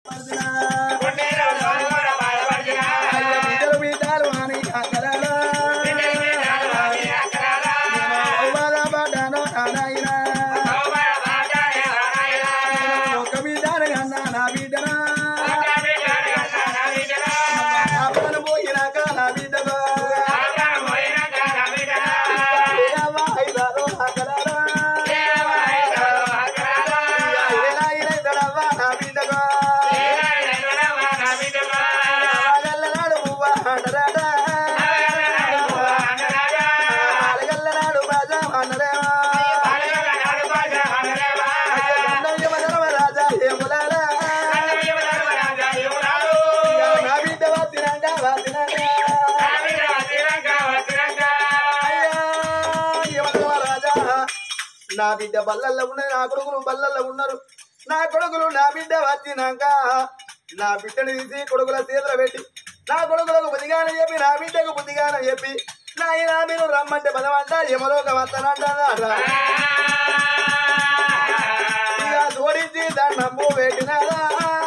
అయ్య బిడ్డలు బిడ్డలు అని అక్కరాలా బాధపడ్డాను నాయనా ఒక బిడ్డను కన్నా నా బిడ్డనా అప్పను పోయినాక నా బిడ్డగా ఏవా ఐదారో అక్కరాలా ఏలా ఇరైతడవ్వా నా బిడ్డగా వాగల్లనాడు పువ్వ అంటరాడా వాగల్లనాడు బాజా అన్నరేవా రాజా ఏములారా నా బిడ్డ వాతినంగా వాతినంగా రాజా నా బిడ్డ బల్లల్లో ఉన్నది నా కొడుకులు బల్లల్లో ఉన్నారు నా కొడుకులు నా బిడ్డ వచ్చినాక నా బిడ్డని తీసి కొడుకుల చేతులు పెట్టి నా కొడుకులకు బుద్ధిగానే చెప్పి నా బిడ్డకు బుద్ధిగానే చెప్పి నా ఇలా మీరు రమ్మంటే పదమంట యమలోక వస్తానంటారా ఇక జోడించి దండము పెట్టినారా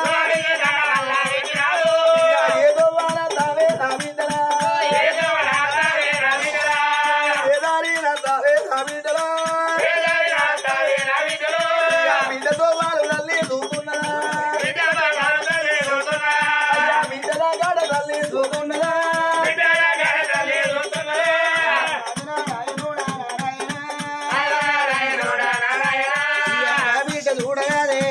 ఇక ఏదో వాళ్ళ తావే నా బిడ్డరా ఏదారి నా తావే నా బిడ్డరా ఇక బిడ్డతో వాళ్ళు తల్లి చూస్తున్నారా అయ్యా బిడ్డల గాడ తల్లి చూస్తున్నారా బిడ్డ చూడగానే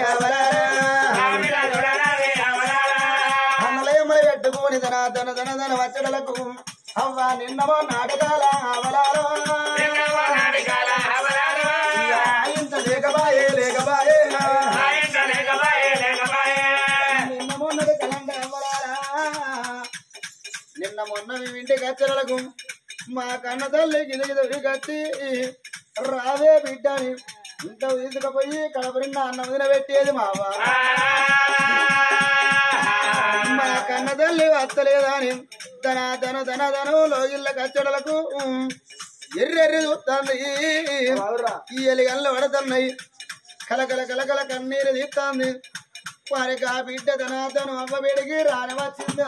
అన్నలేమలు పెట్టుకుని తన తన తన తన వచ్చడలకు అవ్వ నిన్నమో నాటకాల అవలాలో ఇంత లేకబాయే లేకబాయే నిన్న మొన్నటి కలండ అవ్వలారా నిన్న మొన్న మీ ఇంటికి వచ్చడలకు మా కన్న తల్లి గిదగిదవి కట్టి రావే బిడ్డని ఇంత తీసుకుపోయి కడపరిన్న అన్నం తినబెట్టేది మావా మా కన్న తల్లి వస్తలేదని తన తన తన తను లోగిళ్ళ కచ్చడలకు ఎర్రెర్రి చూస్తుంది ఈ ఎలిగల్లో పడుతున్నాయి కలకల కలకల కన్నీరు తీస్తుంది వారికి ఆ బిడ్డ తన తను అవ్వ బిడికి రాని వచ్చింది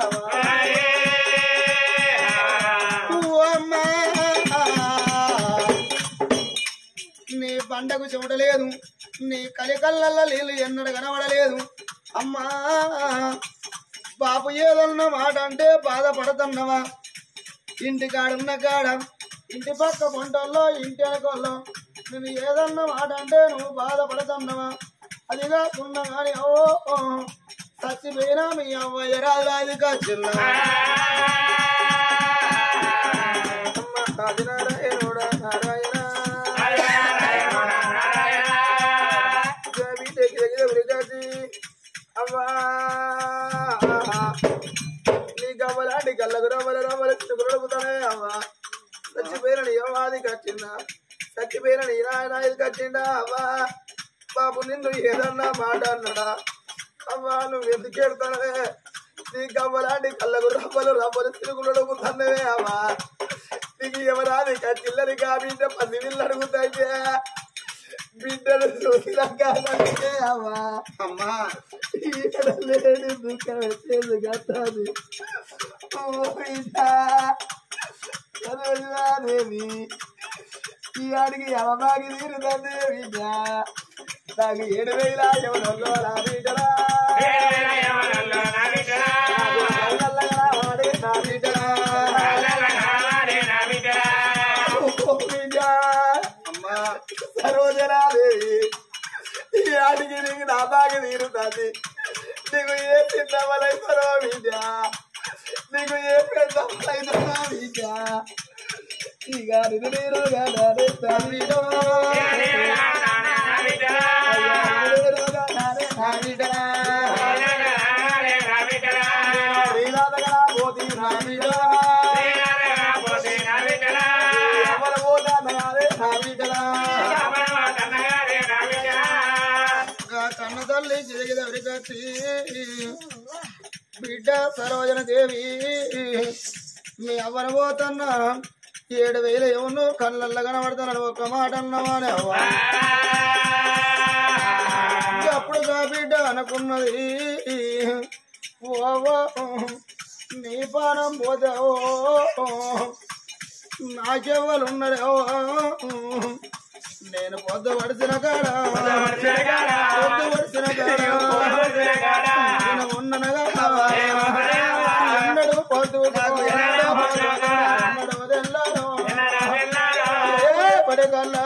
అమ్మా నీ పండకు చెమటలేదు నీ కలికల్లల్లో నీళ్ళు ఎన్నడు కనబడలేదు అమ్మా బాపు ఏదన్న మాట అంటే బాధపడుతున్నవా ఇంటి కాడున్న కాడ ఇంటి పక్క పొంటల్లో ఇంటి వెనకొల్లో నేను ఏదన్న మాట అంటే నువ్వు బాధపడుతున్నావా అది కాకుండా కానీ ఓ ఓ, చచ్చిపోయినా మీ అవ్వయ్య రాజు కాచిన్నా నారాయణుడా నారాయణ అవ్వా నీ గవ్వలాంటి కళ్ళకు రవ్వల రవ్వల చుకురడుపుతానే అవ్వా చచ్చిపోయిన నీ అవ్వాది కచ్చిందా చచ్చిపోయిన నీ నాయన ఇది కచ్చిందా అవ్వా బాబు నిన్ను ఏదన్నా మాట అన్నాడా అవ్వా నువ్వు ఎందుకు ఎడతానే నీ గవ్వలాంటి కళ్ళకు రవ్వలు రవ్వలు తిరుగులడుపుతానే అవ్వా నీకు ఎవరాది కచ్చిల్లని కా బిడ్డ పది నీళ్ళు అడుగుతాయితే బిడ్డను చూసినాక నన్నే అవ్వా అమ్మా ఇక్కడ లేని దుఃఖం వచ్చేది గతాది ఓ బిడ్డ సరోజాదేవి ఈ ఆడికి అమ్మకి తీరుతుంది బిడ్డ నాకు ఏడు వేల ఎవరో నా బిడ్డరా కళ్ళగా వాడే నా బిడ్డరా ఓ బిడ్డ అమ్మా సరోజనాదేవి ఈ ఆడికి నీకు నా బాగా తీరుతుంది నీకు ఏ చిన్నవలైతారో విద్య నీకు ఏ పెద్దవలైతారో విద్య ఇక నిన్ను నేను గడారే తల్లిలో అయ్యా, నిన్ను నేను గడారే తల్లిలో. శ్రీనాథగా పోతి నా బిడ్డ. అమర పోతానగారే నా బిడ్డ. ఆ కన్న తల్లి గిరిగిదవరి కట్టి బిడ్డ సరోజన దేవి మీ అవ్వన పోతున్నా ఏడు వేల ఏమన్నా కళ్ళల్లో కనబడుతున్నాడు ఒక్క మాట అన్నవానే అవ్వ అప్పుడు గా బిడ్డ బిడ్డ అనుకున్నది ఓవో నీ పానం పోతావో నాకెవ్వలున్నారో నేను పొద్దు పడిసిన కాడ పొద్దు పడిసిన కాడ నేను ఉన్ననగా ఎన్నడూ పొద్దు ఎన్నడూ తెల్లారో ఏ పడగల్లా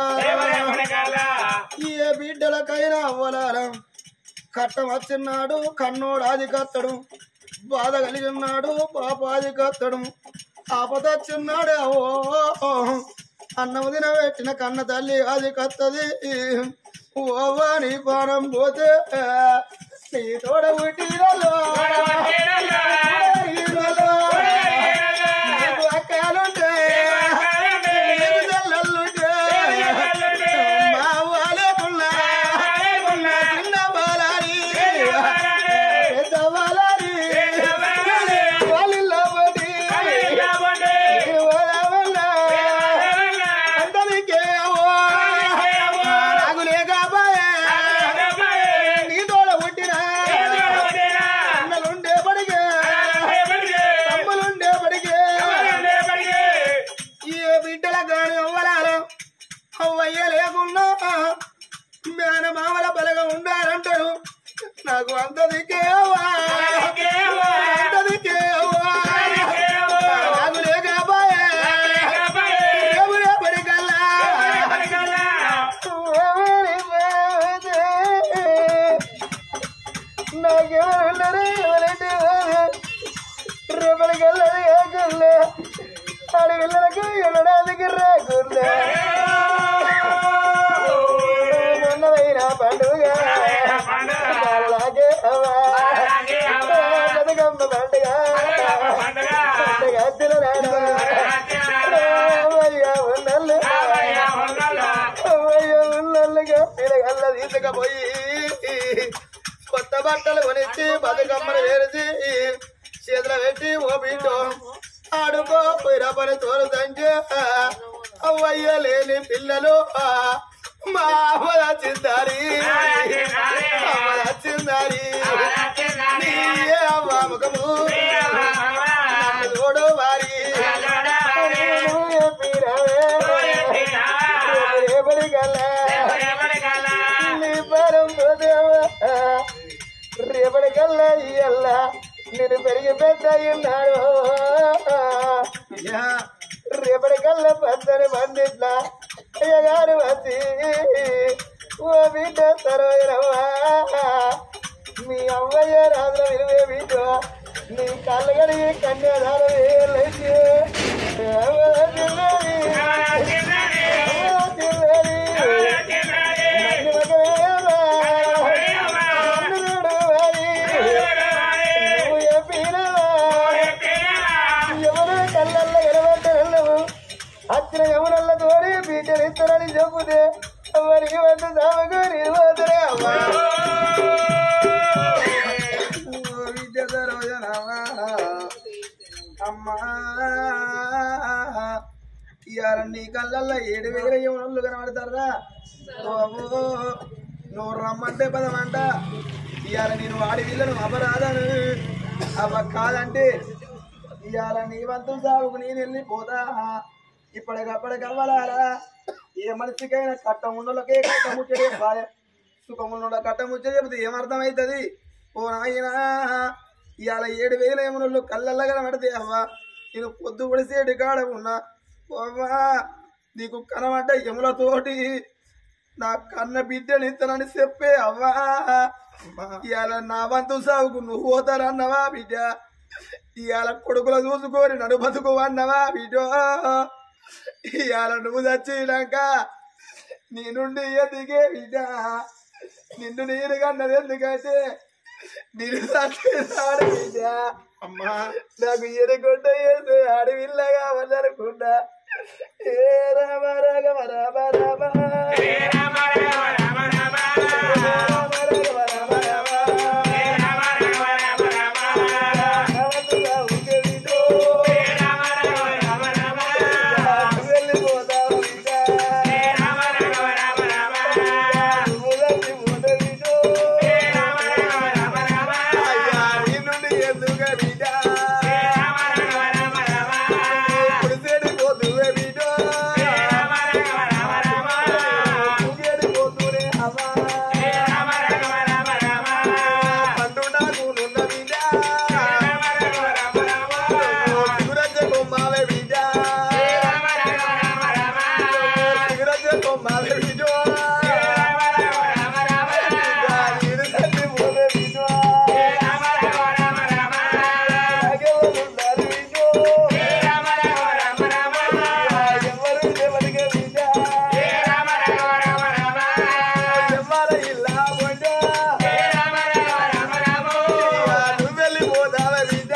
ఏ బిడ్డలకైనా అవ్వలారం కట్టం వచ్చిన్నాడు కన్నోడు ఆది కత్తడు బాధ కలిగి ఉన్నాడు పాపాది కత్తడు ఆపద వచ్చిన్నాడు ఓ అన్నం తినబెట్టిన కన్న తల్లి అది కత్తది ఓవా నీ పానం పోతే నీ తోడ పుట్టినలో నీకు అక్కలుంటే నీకు చెల్లెళ్ళుంటే మా వాళ్ళకున్నా చిన్న బాలారి పెద్ద బాలారి వాళ్ళిల్ల పడి వాళ్ళ వల్ల అందరికీ ఓ నాకు లేకపోయే నీ తోడ పుట్టిన అన్నలుండే పడిగే తమ్ములుండే పడిగే ఏ బిడ్డల గాని అవ్వలాలు అవ్వయ్య లేకున్నా మేన మామల బలగా ఉండాలంటాడు నాకు అంత దిక్కేవా అంత దిక్కేవా నాకు లేకపోయే దేవుడే పడికల్లా నాకెవరున్నారు ఎవరంటే రేపటికెళ్ళది కాకుల్లే అడవిళ్ళకి వెళ్ళడానికి రాకుల్లే మొన్నదైన పండుగ అలాగే అవా బతుకమ్మ పండుగ పండుగ తినరాడు అయ్యా ఉన్నల్లు అయ్యా ఉన్నల్లుగా తిరగల్ల తీసుకపోయి కొత్త బట్టలు కొనిచ్చి బతుకమ్మను వేసి చేతులు పెట్టి ఓ బిడ్డో ఆడుకో పోయిన పని తోలు తంచి అవ్వయ్య లేని పిల్లలు మా అవ్వ వచ్చిందారి అవ్వ వచ్చిందారి నీయే అవ్వ ముఖము నన్ను చూడు వారి నువ్వే పీరవే రేపటి కల్లా నీ పరం రేపటి కల్లా ఇయ్యల్ల నేను పెరిగి పెద్ద అయ్యున్నాడు రేపటి కల్లా పెద్దని పండిట్లా అయ్యగారు వచ్చి ఓ బిడ్డ సరోజరవ్వా మీ అవ్వయ్య రాజుల విలువే బిడ్డ నీ కళ్ళు కడిగి కన్యాదానం వేయలేదు అచ్చిన యమునల్ల తోడి బీటలు ఇస్తారని చెబుతే అవరికి వంద సామకు నిర్వోదరే అమ్మా విద్య సరోజనమా అమ్మా ఇవాళ నీ కళ్ళల్లో ఏడు వేల యమునలు కనబడతారా బాబు నువ్వు రమ్మంటే పదమంట ఇవాళ నేను వాడి వీళ్ళను అపరాధను అవ కాదంటే ఇవాళ నీ వంతు సాగుకు నేను వెళ్ళిపోతా ఇప్పటికప్పటికి అవ్వాలా ఏ మనిషికైనా కట్ట ఉండలకే కట్ట ముచ్చడే బాధ సుఖమున్న కట్ట ముచ్చ చెబితే ఏమర్థమవుతుంది ఓ నాయనా ఇవాళ ఏడు వేల ఏమనోళ్ళు కళ్ళల్లగా పడితే అవ్వా నేను పొద్దు పొడిసేటి కాడ ఉన్నా అవ్వా నీకు కనబడ్డ యములతోటి నా కన్న బిడ్డని ఇస్తానని చెప్పే అవ్వా ఇవాళ నా వంతు సాగుకు నువ్వు పోతారన్నవా బిడ్డ ఇవాళ కొడుకులు చూసుకొని నడు బతుకు అన్నవా బిడ్డ ఇవాళ నువ్వు చచ్చినాక నీ నుండి ఎదిగే బిడ్డ నిన్ను నేను కన్నది ఎందుకంటే నేను చచ్చినాడు బిడ్డ అమ్మా నాకు ఎరగొండ ఏదో అడవిల్లగా వదలకుండా ఏ రామ రామ రామ రామ రామ రామ రామ ఎందుకు బిడ్డ పుడిసేడి పోతువే బిడ్డ పుగేడి పోతునే అవ్వా పండు నాకు నున్న బిడ్డ సిగురజ్జ కొమ్మావే బిడ్డ సిగురజ్జ కొమ్మావే బిడ్డ నీరు తల్లి పోవే బిడ్డ నాకెవరున్నారు బిడ్డ ఎవరు ఎవరికే బిడ్డ ఎవ్వర ఇల్లా బొండ నువ్వు వెళ్ళిపోతావే బిడ్డ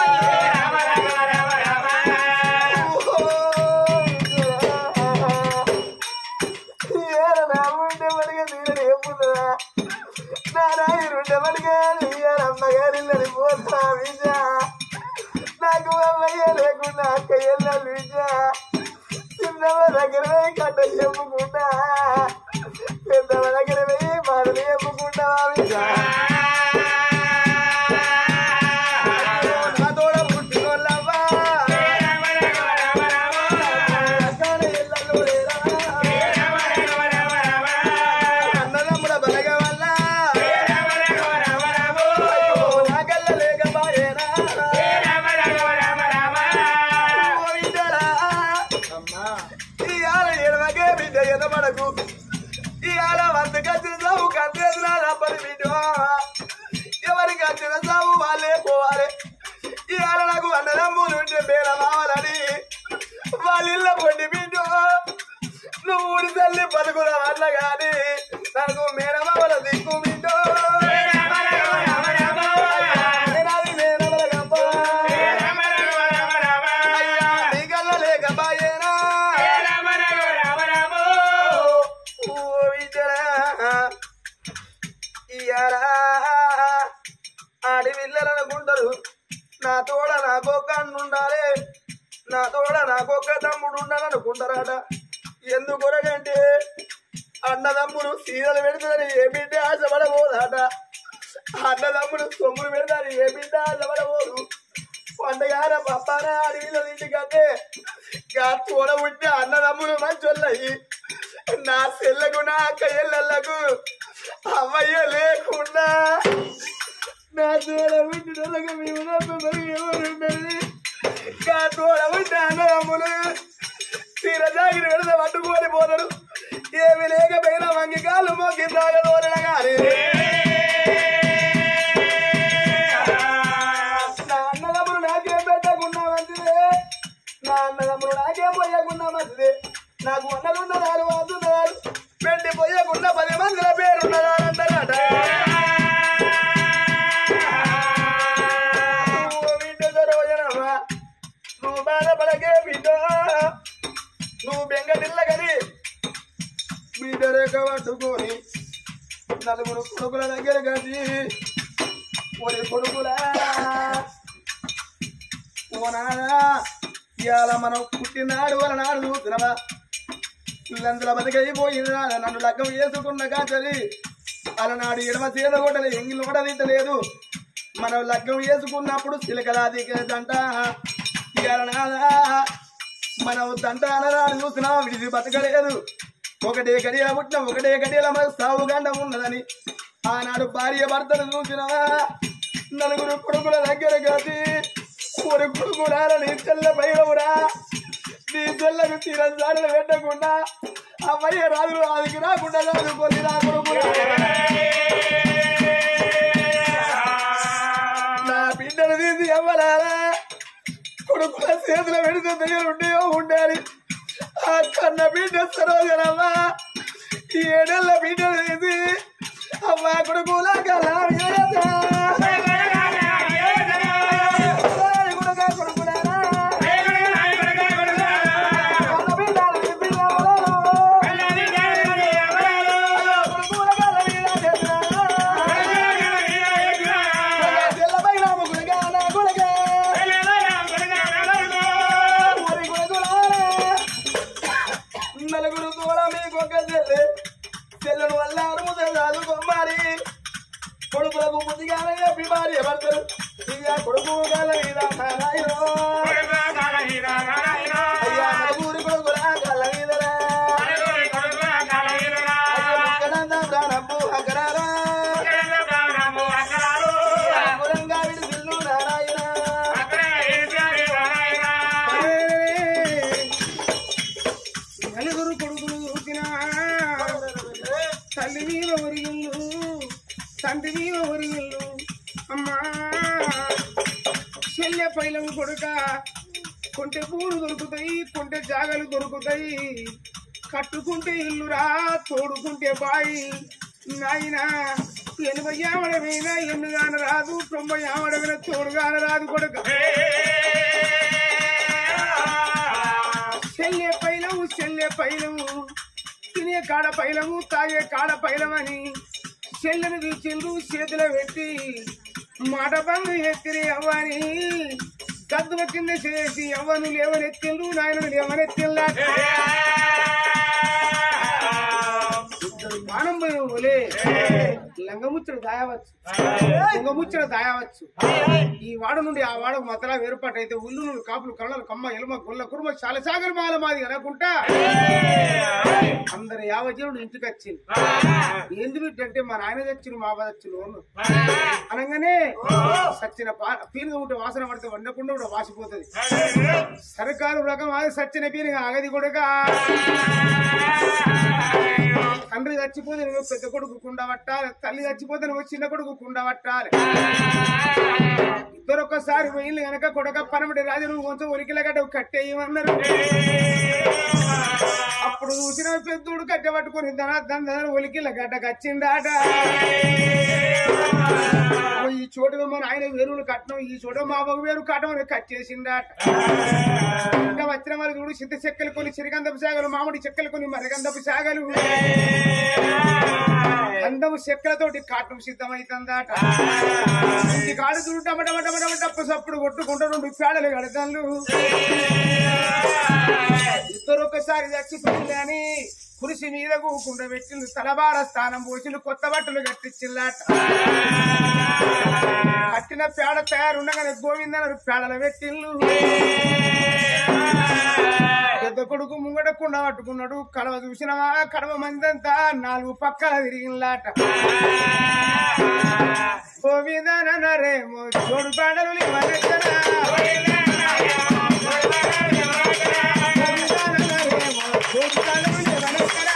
నాకు అమ్మయ్య లేకుండా అక్క ఎల్లాలి విద్య చిన్నవ దగ్గర పోయి కట్ట చెప్పుకుంటా పెద్దవ దగ్గర పోయి మాటలు చెప్పుకుంటా విద్య నా తోడ పుట్టినోళ్ళవ్వా అక్కడ ఎల్లలు లేరా అన్నదమ్ముల బలగ వల్ల నాకల్ల లేకపాయేనా ఓ బిడ్డరా. ఇవాళ ఎడమకే బిడ్డ ఎదపడకు ఇవాళ వందకొచ్చిన సాగు కందేసిన రబ్బరి బిడ్డ ఎవరికి వచ్చిన సాగు వాళ్ళే పోవాలి ఇవాళ నాకు అన్నదమ్ములు ఉంటే బేల కావాలని వాళ్ళ ఇళ్ళ పొండి బిడ్డ నువ్వు ఊరి తల్లి బతుకురా అన్న గాని నాకు మేనమావల దిక్కు బిడ్డ నేనాది మేనమాల గంప. అయ్యా, నీ కళ్ళ లేకపాయేనా? ఓ బిడ్డరా, ఇయ్యాల ఆడపిల్లలు అనుకుంటారు నా తోడ నాకొక్క ఉండాలి నా తోడ నాకొక్క తమ్ముడు ఉండాలనుకుంటారట ఎందుకొరకంటే అన్నదమ్ములు సీరలు పెడతారని ఏ బిడ్డ ఆశపడబోదట అన్నదమ్ములు సొమ్ములు పెడతారు ఏ బిడ్డ ఆశపడబోదు పండగాన పప్పాన అడవిలో ఇంటికంటే గా తోడ ఉంటే అన్నదమ్ములు మంచోళ్ళయి నా చెల్లకు నా అక్క ఎల్లలకు అమ్మయ్య లేకుండా నా తోడ ఉంటినలకు మేము నమ్మకం ఎవరుండదు గా తోడ ఉంటే అన్నదమ్ములు తీర జాగిరి పెడితే పట్టుకొని పోతాడు ఏమి లేకపోయినా వంగి కాలు మొక్కి తాగదోరణ గాని నా అన్నదమ్ములు నాకేం పెట్టకుండా మంచిదే నా అన్నదమ్ములు నాకేం పోయకుండా మంచిదే నాకు అన్నలున్నదారు వాదున్నదారు పెళ్లి పోయకుండా పది మందిల పేరున్నదారంటారట ఓ బిడ్డ సరోజనమ్మా, నువ్వు బాధపడకే బిడ్డ నువ్వు బెంగ నిల్లగని బిడ్డ రేఖ పట్టుకొని నలుగురు కొడుకుల దగ్గర కట్టి ఒరి కొడుకులా ఓ నాదా ఇవాళ మనం పుట్టినాడు వాళ్ళ నాడు చూస్తున్నావా పిల్లందరూ బతికైపోయిందా నన్ను లగ్గం వేసుకున్న కాచలి అలనాడు ఎడమ తీర కొట్టలే ఎంగిల్ కూడా తిట్టలేదు మనం లగ్గం వేసుకున్నప్పుడు చిలకలాది దంట ఇవాళ నాదా మనం దంట అనరాడు చూస్తున్నావా విడిది బతకలేదు ఒకటే గడియల పుట్టిన ఒకటే గడియల మన సాగు గండ ఉన్నదని ఆనాడు భార్య భర్తను చూసినవా నలుగురు కొడుకుల దగ్గర కాసి ఒక కొడుకు రాలని తెల్ల భైరవురా నీ తెల్లకు తీరం జాడలు పెట్టకుండా అమ్మయ్య రాజు రాజుకి రాకుండా చదువుకొని నా కొడుకు నా బిడ్డను తీసి ఎవ్వరారా కొడుకుల చేతులు పెడితే దగ్గర ఉండేవో ఉండాలి ఆ కన్న బిడ్డ సరోజనమ్మా ఈ ఏడేళ్ళ బిడ్డను తీసి అమ్మా కొడుకులా కలా కొడుకా కొడుకులారా కన్న బిడ్డలు తీసి ఎవ్వరారా? కొడుకుల కల మీద చేతులారా? తెల్లపై రామ కొడుకా నా కొడుకా ఓరి కొడుకులారా నలుగురు కూడా మీకు ఒక చెల్లె చెల్లెను వల్ల అరుముదే చదువుకోమారి కొడుకులకు బుద్ధిగానే అయ్యా కొడుకు గల మీద నారాయణో. అయ్యా నలుగురి కొడుకుల గల మీదరా. అయ్యో ముక్కలంతా ప్రాణపు అకరారా. గురంగా విడిసిల్లు నారాయణ. నలుగురు కొడుకులు చూసిన తల్లి మీద ఒరిగిల్లు తండ్రి మీద ఒరిగిల్లు అమ్మా చెల్లె పైలం కొడుక కొంటె పూలు దొరుకుతాయి కొంటె జాగలు దొరుకుతాయి కట్టుకుంటే ఇల్లురా తోడుకుంటే బాయి నాయన ఎనభై ఆవడమైనా ఎన్నుగాన రాదు తొంభై ఆవడమైన తోడుగాన రాదు కొడుక చెల్లె పైలము చెల్లె పైలము తినే కాడ పైలము తాగే కాడ పైలమని చెల్లెను తీసిండ్రు చేతిలో పెట్టి మాట బంధు ఎత్తిరి అవ్వని గద్దుల కింద చేసి అవ్వను లేవనెత్తిండ్రు నాయనను లేవనెత్తిల్లా మానం పోలే లంగముచ్చడు దాయవచ్చు లంగముచ్చడు దాయవచ్చు ఈ వాడ నుండి ఆ వాడకు మతలా వేరుపాటు అయితే ఉల్లు నుండి కాపులు కళ్ళలు కమ్మ ఎలుమ గుల్ల కుర్మ చాలా సాగర్ మాల మాది అనుకుంటా అందరు యావజనుడు ఇంటికి వచ్చింది ఏంది బిడ్డ అంటే మా నాయన తెచ్చిన మా బాధ వచ్చిన అనగానే సచ్చిన పీనుగ ఉంటే వాసన పడితే వండకుండా కూడా వాసిపోతుంది సర్కారు రకం అది సచ్చిన పీనుగ ఆగది కూడా తండ్రి చచ్చిపోతే నువ్వు పెద్ద కొడుకు కుండ పట్టాలి తల్లి చచ్చిపోతే నువ్వు చిన్న కొడుకు కుండ పట్టాలి ఇద్దరు ఒక్కసారి పోయింది గనక కొడక పనమటి రాజు నువ్వు కొంచెం ఉలికిల గడ్డ కట్టేయమన్నారు అప్పుడు చూసిన పెద్దోడు కట్టె పట్టుకుని దన దన ఒలికిల గడ్డ కచ్చిందాట ఓ ఈ చోటు మన ఆయన వేరులు కట్టడం ఈ చోట మా బాబు వేరు కట్టడం కట్టేసిందాట ఇంకా వచ్చిన వాళ్ళు చూడు చింత చెక్కలు కొని చిరిగందపు సాగలు మామిడి చెక్కలు కొని మరగందపు సాగలు అందము చెక్కలతోటి కాటం సిద్ధమైతుందాట ఇంటి కాడు చూడు టమట టమట టప్పు సప్పుడు కొట్టుకుంటూ రెండు పేడలు కడతాను ఇద్దరు ఒకసారి చచ్చిపోయింది అని కురిసి మీద కూకుండా పెట్టింది తలబార స్థానం పోసిండు కొత్త బట్టలు కట్టించిల్లాట కట్టిన పేడ తయారుండగానే గోవిందనరు పేడలు పెట్టిల్లు పెద్ద కొడుకు ముంగట కుండ పట్టుకున్నాడు కడవ చూసినవా కడవ మందంతా నాలుగు పక్కల తిరిగిలాట గోవిందనరేమో చోడు పేడలు లేవనెత్తనా. గోవిందనరేమో చోడు పేడలు లేవనెత్తనా.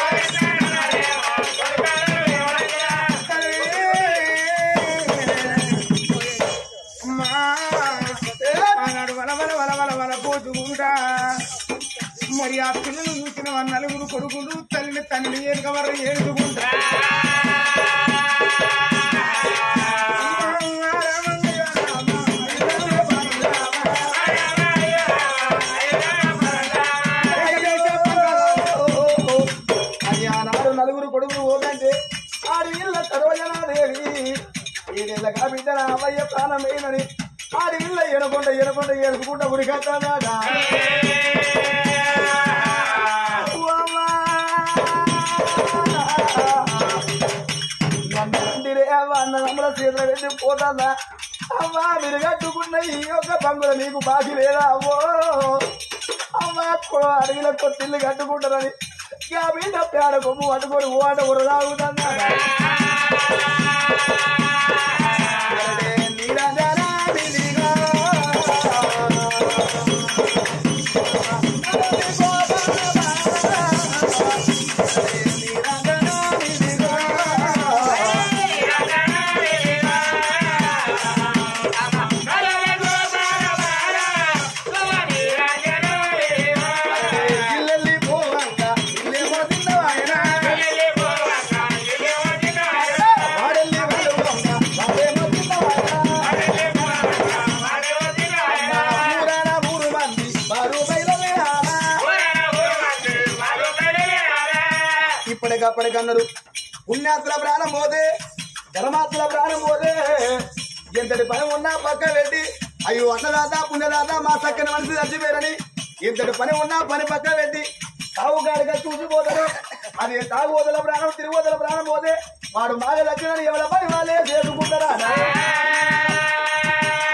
అమ్మా, ఆనాడు వల వల వల వల వల పోతుకుంటా మరి ఆ పిల్లలు చూసిన వాళ్ళ నలుగురు కొడుకులు తల్లిని తల్లిని ఏడుకవర ఏడుకుంటా అది ఆనాడు నలుగురు కొడుకులు పోదంటే ఆడి ఇళ్ళ తడవజనాదేవి ఈ నెలగా బిడ్డ రామయ్య ప్రాణమేనని ఆడి ఇళ్ళ ఎనకొండ ఎనకొండ ఏడుకుంట ఉడికట్టాడా నన్ను అవ్వ అన్న నమ్మల చేతులు పెట్టి పోతాదా అవ్వా మీరు కట్టుకున్న ఈ యొక్క పంగుల నీకు బాకి లేదా అవ్వో అమ్మా అడవిలో కొత్తిల్లు కట్టుకుంటారని ఇక బిడ్డ పేడ కొమ్ము పట్టుకొని ఓట ఉరదాగుతుందా ఇల్లెల్లి పోవంక ఇల్లేమో తిన్నవాయన వాడెల్లి వాడుకోంక వాడేమో తిన్నవాయన ఊరాన ఊరు మంది వారు బయలుదేరాలా ఇప్పటికప్పటికన్నాడు పుణ్యాత్ర ప్రాణం పోతే ధర్మాత్ర ప్రాణం పోతే ఎంతటి పని ఉన్నా పక్క పెట్టి అయ్యో అన్నదాత పుణ్యదాత మా చక్కని మనిషి చచ్చిపోయారని ఎంతటి పని ఉన్నా పని పక్క పెట్టి తావుగాడిగా చూసిపోతాడు అది తాగుబోతుల ప్రాణం తిరుగుబోతుల ప్రాణం పోతే వాడు మాగ లక్షణాలు ఎవరి పని వాళ్ళే చేసుకుంటారా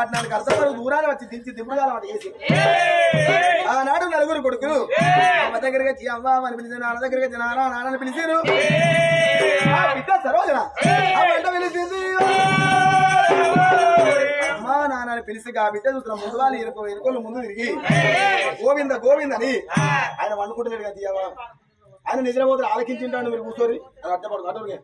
కాటినానికి అర్థపడు దూరాన్ని వచ్చి దించి దింపుడుగా మాట చేసి ఆనాడు నలుగురు కొడుకులు అమ్మ దగ్గరికి వచ్చి అమ్మ అని పిలిచి నాన్న దగ్గరికి వచ్చి నాన్న నాన్నని పిలిచారు ఆ బిడ్డ సరోజన ఆ బిడ్డ పిలిచింది అమ్మా నాన్నని పిలిచి ఆ బిడ్డ చూసిన ముందు వాళ్ళు ఎరుకో ఎరుకోలు ముందు తిరిగి గోవింద గోవింద అని ఆయన వండుకుంటలేడు కదా తీయవా ఆయన నిద్రపోతే ఆలకించింటాడు మీరు కూర్చోరి అది అడ్డపడు అడ్డపడికే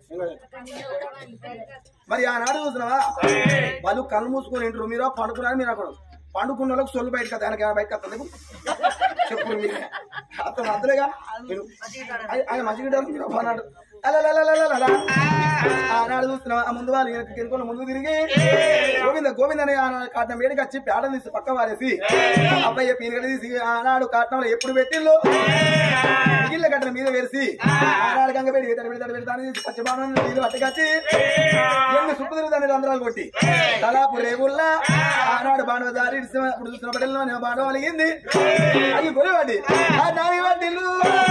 మరి ఆనాడు చూసినావా వాళ్ళు కళ్ళు మూసుకొని ఇంటారు మీరు పండుకున్నారు మీరు అక్కడ పండుకున్న వాళ్ళకి సొల్లు బయటకు వస్తాయి ఆయనకి బయటకు వస్తుంది చెప్పు మీరు అతను అంతలేగా మీరు ఆయన- ఆయన మంచిగా మీరు అన్నాడు అలలలలలలల. ఆనాడు చూస్తున్నావా ఆ ముందు వాళ్ళు కింద ముందు తిరిగి గోవింద గోవింద అని ఆనాడు కాటం వేడికి వచ్చి పేడ తీసి పక్క వారేసి అబ్బాయి పీరిగడ తీసి ఆనాడు కాటంలో ఎప్పుడు పెట్టిల్లు మిగిలిన గడ్డ మీద వేసి ఆనాడు గంగ పెడి పెడతాడు పెడతాడు పెడతాను పచ్చిబాణం నీళ్ళు పట్టుకొచ్చి ఎన్ని సుట్టు తిరుగుతాను రంధ్రాలు కొట్టి తలాపు రేగుల్లా ఆనాడు బాణవ దారి ఇడిసిన- ఇప్పుడు చూసిన బట్టల్లో నేను బాణం అలిగింది అది గొలివాడి ఆ దాని వడ్డీలు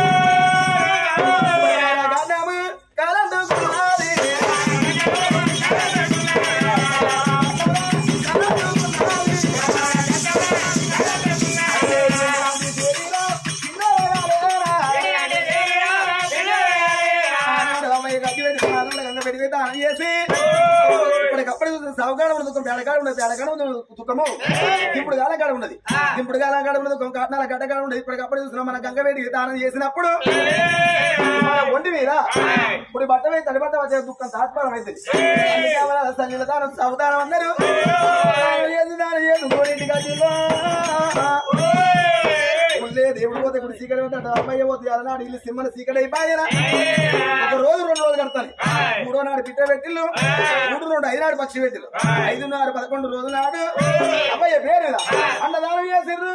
గడ్డము కలందుకున్నది. ఆనాడు అమ్మాయి గట్టి పెట్టి ఆనాడు గంగ పెట్టి పెట్టి ఆనం చేసి ఇప్పటికప్పుడు సవకాడ ఉండదు దుఃఖం బేడకాడ ఉండదు బేడకాడ ఉండదు దుఃఖము ఇప్పుడు గాల కాడ ఉన్నది ఇప్పుడు గాల కాడ ఉండదు దుఃఖం కాటనాల గడ్డ కాడ ఉండదు ఇప్పటికప్పుడు చూస్తున్నాం మన గంగ పెట్టి దానం చేసినప్పుడు మన ఒంటి మీద ఇప్పుడు బట్ట మీద తడి బట్ట వచ్చే దుఃఖం తాత్పరం అవుతుంది సన్నిల దానం సవదానం అన్నారు దానం చేసి దానం చేసి కోడింటి గదిలో ముందే దేవుడు పోతే ఇప్పుడు సీకటి పోతాడు అమ్మాయి పోతే అలనాడు ఇల్లు సింహన సీకటి అయిపోయినా ఒక రోజు రెండు రోజులు కడతాను మూడో నాడు పిట్ట పెట్టిల్లు మూడు రెండు ఐదు నాడు పక్షి పెట్టిల్లు ఐదున్నర పదకొండు రోజుల నాడు అబ్బాయి పేరు మీద అన్నదానం చేసిర్రు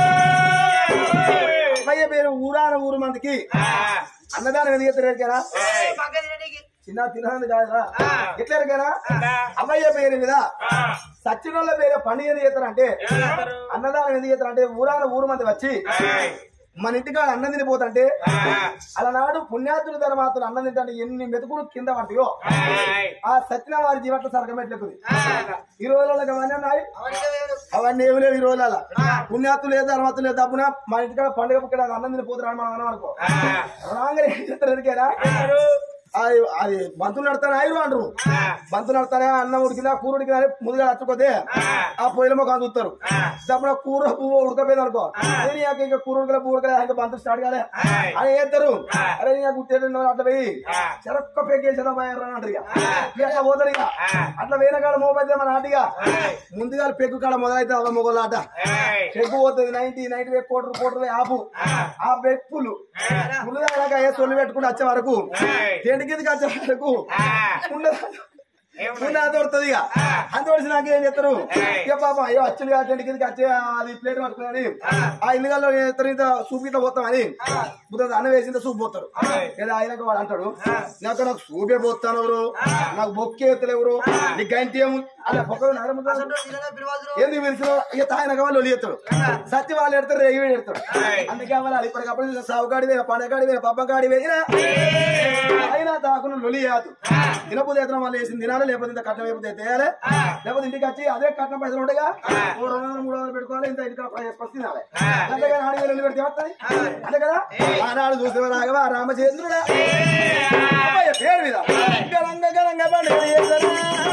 అబ్బాయి పేరు ఊరాన ఊరు మందికి అన్నదానం ఎందుకు ఎత్తారు చిన్న తినది కాదురా ఎట్లా ఎరగారా అమ్మయ్య పేరు మీద సచ్చినోళ్ళ పేరు పని ఎందుకు చేస్తారంటే అన్నదానం ఎందుకు చేస్తారంటే ఊరాన ఊరు మంది వచ్చి మన ఇంటికాడ అన్నం తినిపోతుంటే అలనాడు పుణ్యాతుల ధర్మాతులు అన్నం తింటే ఎన్ని మెతుకులు కింద పడతాయో ఆ సత్యన వారి జీవట్ల సరకం ఎట్లకుది ఈ రోజులలో అవన్నీ ఉన్నాయి అవన్నీ ఏమి లేవు ఈ రోజులలో పుణ్యాతులు లేదు ధర్మాతులు లేదు తప్పున మా ఇంటికాడ పండుగ పుక్కడ అన్నం తినిపోతున్నారు మనం అన్నాం అనుకో రాగానే ఏం చేస్తారు ఎరికేనా అది అది బంతులు నడతానే ఐరు అంటారు బంతులు నడతానే అన్నం ఉడికిందా కూర ఉడికిందా అని ముందుగా నచ్చకపోతే ఆ పొయ్యిల మొక్క చూస్తారు తప్పుడు కూర పువ్వు ఉడకపోయింది అనుకో నేను ఇక ఇంకా కూర ఉడకలే పువ్వు ఉడకలే ఇంకా బంతులు స్టార్ట్ కాలే అని వేస్తారు అరే ఇక గుర్తేట అట్లా పోయి చెరొక్క పెగ్గేసేదా అంటారు ఇక ఇక అట్లా పోతారు ఇక అట్లా వేరే కాడ మోపైతే మన ఆట ఇక ముందుగా పెగ్గు కాడ మొదలైతే అవ్వ మొగల ఆట పెగ్గు పోతుంది నైన్టీ నైన్టీ వే కోటర్ కోటర్ ఆపు ఆ పెప్పులు ముందుగా ఏ సొల్లు పెట్టుకుంటూ వచ్చే వరకు తేంటి కిందకి వచ్చే వరకు ఉండదు ఉన్న దొరుకుతుంది ఇక అందువలసి నాకు ఏం చేస్తారు ఇక పాపం అయ్యో వచ్చింది కదా టెంట్ కిందకి వచ్చి అది ప్లేట్ పట్టుకుని ఆ ఇల్లుగాల్లో ఏం చేస్తారు ఇంత సూప్ ఇట్లా పోతాం అని బుద్ధ అన్నం వేసింత సూప్ పోతారు లేదా ఆయనకు వాడు అంటాడు నాకు నాకు సూపే పోతాను ఎవరు నాకు బొక్కే ఎత్తులు ఎవరు నీకు గంటి ఏము అలా బొక్క ఏంది పిలిచిన ఇక తాయనక వాళ్ళు ఒలియెత్తాడు సత్య వాళ్ళు ఎడతారు రేగి వీడు ఎడతాడు అందుకే వాళ్ళు ఇప్పటికప్పుడు సావుకాడి వేయ పండగాడి వేయ పబ్బకాడి వేయినా అయినా తాకును లొలియాదు తినపోతే ఎత్తనం వాళ్ళు వేసింది తినాలి లేకపోతే ఇంత కట్నం అయిపోతే తేయాలి లేకపోతే ఇంటికి వచ్చి అదే కట్నం పైసలు ఉంటాయిగా మూడు వందలు మూడు వందలు పెట్టుకోవాలి ఇంత ఇంటికి పసి తినాలి అంతేగాని ఆడి వేలు పెడితే వస్తుంది అంతే కదా ఆనాడు చూసిన రాఘవ రామచంద్రుడా అబ్బాయి పేరు మీద గరంగ గరంగ పండుగ చేస్తారా?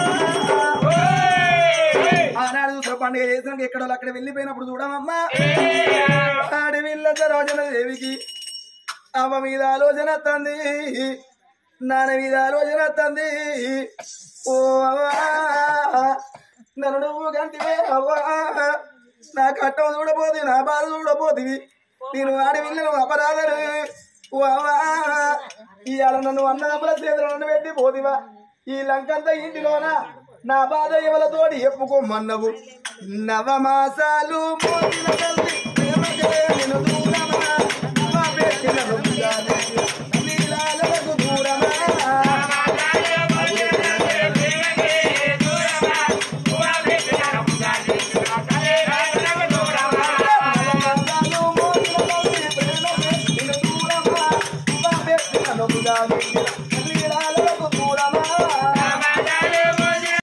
ఆనాడు చూసిన పండుగ చేసినాక ఎక్కడో అక్కడ వెళ్ళిపోయినప్పుడు చూడమమ్మా ఆడి వీళ్ళ రోజన దేవికి అమ్మ మీద ఆలోచన తంది నాన్న మీద ఆలోచన తంది ఓ అవ్వా నన్ను నువ్వు గంటివే అవ్వా నా కట్టం చూడబోది నా బాధ చూడబోతివి నేను ఆడి వీళ్ళను అపరాధను ఓ అవ్వా ఇవాళ నన్ను అన్నదమ్ముల చేతులు నన్ను పెట్టి పోదివా ఈ లంకంతా ఇంటిలోన నా బాధ ఎవలతోటి చెప్పుకోమన్నవు నవమాసాలు మోసిన తల్లి ప్రేమకే నిన్ను దూరమా, మా పెట్టిన నొప్పిగానే